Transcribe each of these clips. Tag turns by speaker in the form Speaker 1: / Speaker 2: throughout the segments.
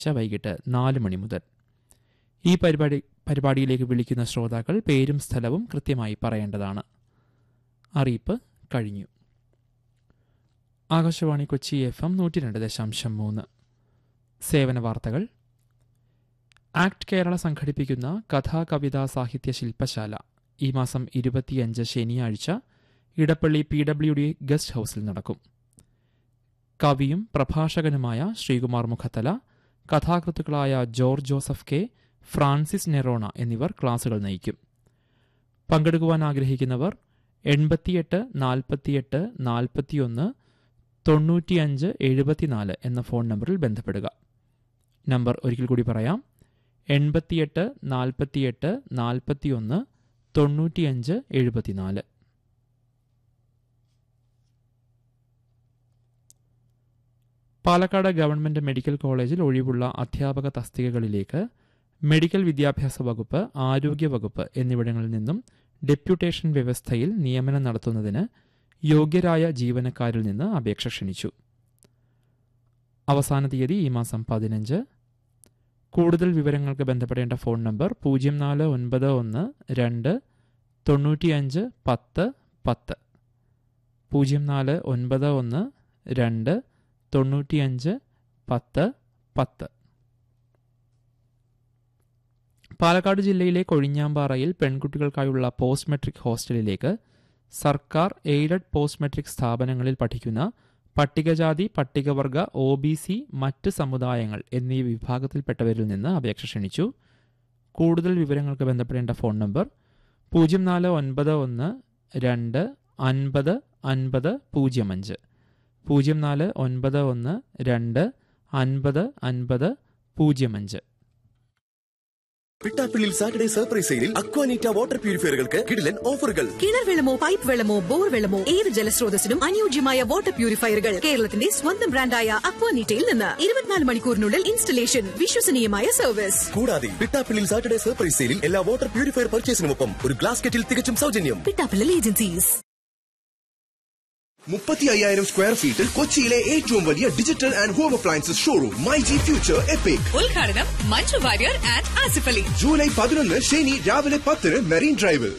Speaker 1: ഉച്ച വൈകിട്ട് നാല് മണി മുതൽ ഈ പരിപാടി പരിപാടിയിലേക്ക് വിളിക്കുന്ന ശ്രോതാക്കൾ പേരും സ്ഥലവും കൃത്യമായി പറയേണ്ടതാണ് അറിയിപ്പ് കഴിഞ്ഞു ആകാശവാണി കൊച്ചി എഫ് എം നൂറ്റി രണ്ട് ദശാംശം മൂന്ന് സേവന വാർത്തകൾ ആക്ട് കേരള സംഘടിപ്പിക്കുന്ന കഥാ കവിതാ സാഹിത്യ ശില്പശാല ഈ മാസം ഇരുപത്തിയഞ്ച് ശനിയാഴ്ച Edappally P W D guest ഹൌസിൽ നടക്കും കവിയും പ്രഭാഷകനുമായ ശ്രീകുമാർ മുഖത്തല കഥാകൃത്തുക്കളായ George Joseph K Francis Nerona എന്നിവർ ക്ലാസുകൾ നയിക്കും പങ്കെടുക്കുവാൻ ആഗ്രഹിക്കുന്നവർ എൺപത്തിയെട്ട് നാൽപ്പത്തിയെട്ട് നാൽപ്പത്തിയൊന്ന് തൊണ്ണൂറ്റിയഞ്ച് എഴുപത്തിനാല് എന്ന ഫോൺ നമ്പറിൽ ബന്ധപ്പെടുക നമ്പർ ഒരിക്കൽ കൂടി പറയാം എൺപത്തിയെട്ട് നാൽപ്പത്തിയെട്ട് നാൽപ്പത്തിയൊന്ന് തൊണ്ണൂറ്റിയഞ്ച് എഴുപത്തിനാല് പാലക്കാട് ഗവൺമെന്റ് മെഡിക്കൽ കോളേജിൽ ഒഴിവുള്ള അധ്യാപക തസ്തികകളിലേക്ക് മെഡിക്കൽ വിദ്യാഭ്യാസ വകുപ്പ് ആരോഗ്യ വകുപ്പ് എന്നിവിടങ്ങളിൽ നിന്നും ഡെപ്യൂട്ടേഷൻ വ്യവസ്ഥയിൽ നിയമനം നടത്തുന്നതിന് യോഗ്യരായ ജീവനക്കാരിൽ നിന്ന് അപേക്ഷ ക്ഷണിച്ചു അവസാന തീയതി ഈ മാസം പതിനഞ്ച് കൂടുതൽ വിവരങ്ങൾക്ക് ബന്ധപ്പെടേണ്ട ഫോൺ നമ്പർ പൂജ്യം നാല് ഒൻപത് ഒന്ന് രണ്ട് തൊണ്ണൂറ്റിയഞ്ച് പത്ത് പത്ത് പൂജ്യം നാല് ഒൻപത് ഒന്ന് രണ്ട് തൊണ്ണൂറ്റിയഞ്ച് പത്ത് പത്ത് പാലക്കാട് ജില്ലയിലെ കൊഴിഞ്ഞാമ്പാറയിൽ പെൺകുട്ടികൾക്കായുള്ള പോസ്റ്റ് മെട്രിക് ഹോസ്റ്റലിലേക്ക് സർക്കാർ എയ്ഡഡ് പോസ്റ്റ് മെട്രിക് സ്ഥാപനങ്ങളിൽ പഠിക്കുന്ന പട്ടികജാതി പട്ടികവർഗ ഒ ബി സി മറ്റ് സമുദായങ്ങൾ എന്നീ വിഭാഗത്തിൽപ്പെട്ടവരിൽ നിന്ന് അപേക്ഷ ക്ഷണിച്ചു കൂടുതൽ വിവരങ്ങൾക്ക് ബന്ധപ്പെടേണ്ട ഫോൺ നമ്പർ പൂജ്യം നാല് ഒൻപത് ഒന്ന് രണ്ട് അൻപത് അൻപത് പൂജ്യം അഞ്ച് പൂജ്യം നാല് ഒൻപത് ഒന്ന് രണ്ട് അൻപത് അൻപത് പൂജ്യം അഞ്ച്
Speaker 2: പിട്ടാപ്പിള്ളിൽ സാറ്റർഡേ സർപ്രൈസ് സെയിലിൽ അക്വാനീറ്റ വാട്ടർ പ്യൂരിഫയറുകൾക്ക് കിടിലൻ ഓഫറുകൾ
Speaker 3: കിണർ വെള്ളമോ പൈപ്പ് വെള്ളമോ ബോർ വെള്ളമോ ഏത് ജലസ്രോതസ്സിനും അനുയോജ്യമായ വാട്ടർ പ്യൂരിഫയറുകൾ കേരളത്തിന്റെ സ്വന്തം ബ്രാൻഡായ അക്വാനീറ്റയിൽ നിന്ന് ഇരുപത്തിനാല് മണിക്കൂറിനുള്ളിൽ ഇൻസ്റ്റലേഷൻ വിശ്വസനീയമായ സർവീസ്
Speaker 2: കൂടാതെ പിട്ടാപ്പിള്ളിൽ സാറ്റർഡേ സർപ്രൈസ് സെയിലിൽ എല്ലാ വാട്ടർ പ്യൂരിഫയർ പർച്ചേസിനുമൊപ്പം ഒരു ഗ്ലാസ് കെറ്റിൽ തികച്ചും സൗജന്യം
Speaker 3: പിട്ടാപ്പിള്ളൽ ഏജൻസീസ്
Speaker 2: മുപ്പത്തി അയ്യായിരം സ്ക്വയർ ഫീറ്റിൽ കൊച്ചിയിലെ ഏറ്റവും വലിയ digital and home appliances showroom my G future epic
Speaker 3: ഉദ്ഘാടനം മഞ്ജു വാര്യർ ആൻഡ് ആസിഫ് അലി
Speaker 2: ജൂലൈ പതിനൊന്ന് ശനി രാവിലെ പത്തിന് മെറീൻ ഡ്രൈവിൽ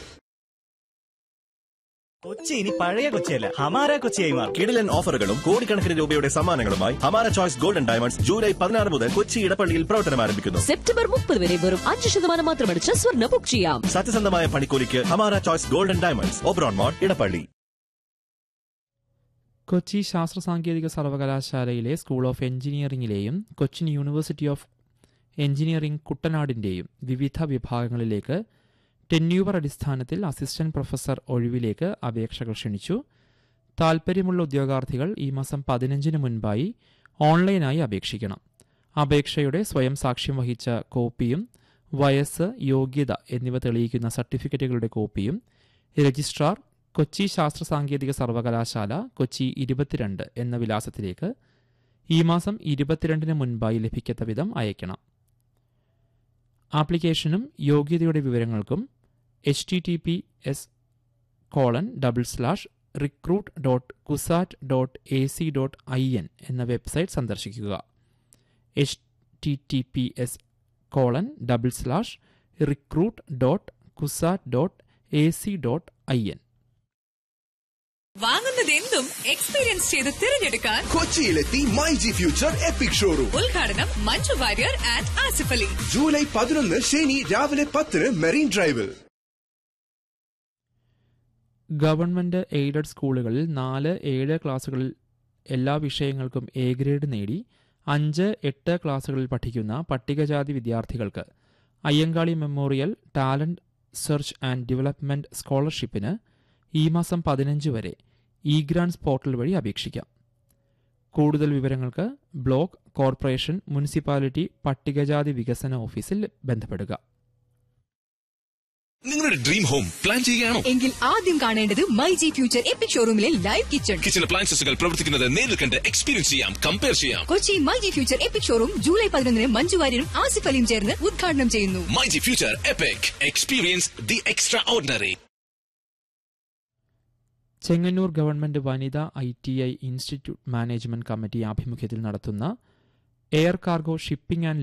Speaker 4: കൊച്ചി ഇനി പഴയ കൊച്ചിയല്ല ഹമാര കൊച്ചിയായി മാറും
Speaker 5: കിടിലൻ ഓഫറുകളും കോടിക്കണക്കിന് രൂപയുടെ സമ്മാനങ്ങളുമായി ഹമാര ചോയ്സ് ഗോൾഡൻ ഡയമണ്ട്സ് ജൂലൈ പതിനാറ് മുതൽ കൊച്ചി ഇടപ്പള്ളിയിൽ പ്രവർത്തനം ആരംഭിക്കുന്നു
Speaker 6: സെപ്റ്റംബർ മുപ്പത് വരെ വെറും അഞ്ച് ശതമാനം മാത്രമടിച്ച് സ്വർണ്ണ ബുക്ക് ചെയ്യാം
Speaker 5: സത്യസന്ധമായ പണിക്കൂലിക്ക് Hamara choice golden diamonds Oberon mall Edappally
Speaker 1: Kochi ശാസ്ത്ര സാങ്കേതിക സർവകലാശാലയിലെ സ്കൂൾ ഓഫ് എഞ്ചിനീയറിംഗിലെയും കൊച്ചിൻ യൂണിവേഴ്സിറ്റി ഓഫ് എഞ്ചിനീയറിംഗ് കുട്ടനാടിൻ്റെയും വിവിധ വിഭാഗങ്ങളിലേക്ക് ടെന്യൂവർ അടിസ്ഥാനത്തിൽ അസിസ്റ്റന്റ് പ്രൊഫസർ ഒഴിവിലേക്ക് അപേക്ഷകൾ ക്ഷണിച്ചു താൽപ്പര്യമുള്ള ഉദ്യോഗാർത്ഥികൾ ഈ മാസം പതിനഞ്ചിന് മുൻപായി ഓൺലൈനായി അപേക്ഷിക്കണം അപേക്ഷയുടെ സ്വയം സാക്ഷ്യം വഹിച്ച കോപ്പിയും വയസ്സ് യോഗ്യത എന്നിവ തെളിയിക്കുന്ന സർട്ടിഫിക്കറ്റുകളുടെ കോപ്പിയും രജിസ്ട്രാർ കൊച്ചി ശാസ്ത്ര സാങ്കേതിക സർവകലാശാല കൊച്ചി ഇരുപത്തിരണ്ട് എന്ന വിലാസത്തിലേക്ക് ഈ മാസം ഇരുപത്തിരണ്ടിന് മുൻപായി ലഭിക്കത്ത വിധം അയക്കണം ആപ്ലിക്കേഷനും യോഗ്യതയുടെ വിവരങ്ങൾക്കും H T T P S colon double slash recruit dot CUSAT dot A C dot I N എന്ന വെബ്സൈറ്റ് സന്ദർശിക്കുക H T T P S colon double slash recruit dot CUSAT dot A C dot I N
Speaker 3: വാങ്ങുന്നതെന്തും experience ചെയ്ത് തിരഞ്ഞെടുക്കാൻ
Speaker 2: കൊച്ചിയിലെത്തി my G future epic showroom
Speaker 3: ഉദ്ഘാടനം Manju Warrier and Asif Ali
Speaker 2: July പതിനൊന്ന് ശനി രാവിലെ പത്തിന് മെറീൻ ഡ്രൈവിൽ
Speaker 1: ഗവൺമെന്റ് എയ്ഡഡ് സ്കൂളുകളിൽ നാല് ഏഴ് ക്ലാസുകളിൽ എല്ലാ വിഷയങ്ങൾക്കും എ ഗ്രേഡ് നേടി അഞ്ച് എട്ട് ക്ലാസുകളിൽ പഠിക്കുന്ന പട്ടികജാതി വിദ്യാർത്ഥികൾക്ക് Ayyankali memorial talent search and development സ്കോളർഷിപ്പിന് ഈ മാസം പതിനഞ്ച് വരെ ഇ ഗ്രാൻസ് പോർട്ടൽ വഴി അപേക്ഷിക്കാം കൂടുതൽ വിവരങ്ങൾക്ക് ബ്ലോക്ക് കോർപ്പറേഷൻ മുനിസിപ്പാലിറ്റി പട്ടികജാതി വികസന ഓഫീസിൽ ബന്ധപ്പെടുക
Speaker 7: നിങ്ങളുടെ ഡ്രീം ഹോം പ്ലാൻ ചെയ്യുകയാണോ
Speaker 3: എങ്കിൽ ആദ്യം കാണേണ്ടത് മൈ ജി ഫ്യൂച്ചർ എപ്പിക് ഷോറൂമിലെ ലൈവ് കിച്ചൺ
Speaker 7: കിച്ചൺ അപ്ലയൻസസുകൾ പ്രവർത്തിക്കുന്നത് നേരിൽ കണ്ട് എക്സ്പീരിയൻസ് ചെയ്യാം കമ്പയർ ചെയ്യാം
Speaker 3: Kochi my G future epic showroom July പതിനൊന്നിന് മഞ്ജു വാര്യരും ആസിഫ് അലിയും ചേർന്ന് ഉദ്ഘാടനം ചെയ്യുന്നു
Speaker 7: my G future epic experience the extraordinary
Speaker 1: Chengannur government വനിതാ I T I institute management committee ആഭിമുഖ്യത്തിൽ നടത്തുന്ന എയർ കാർഗോ ഷിപ്പിംഗ് ആൻഡ്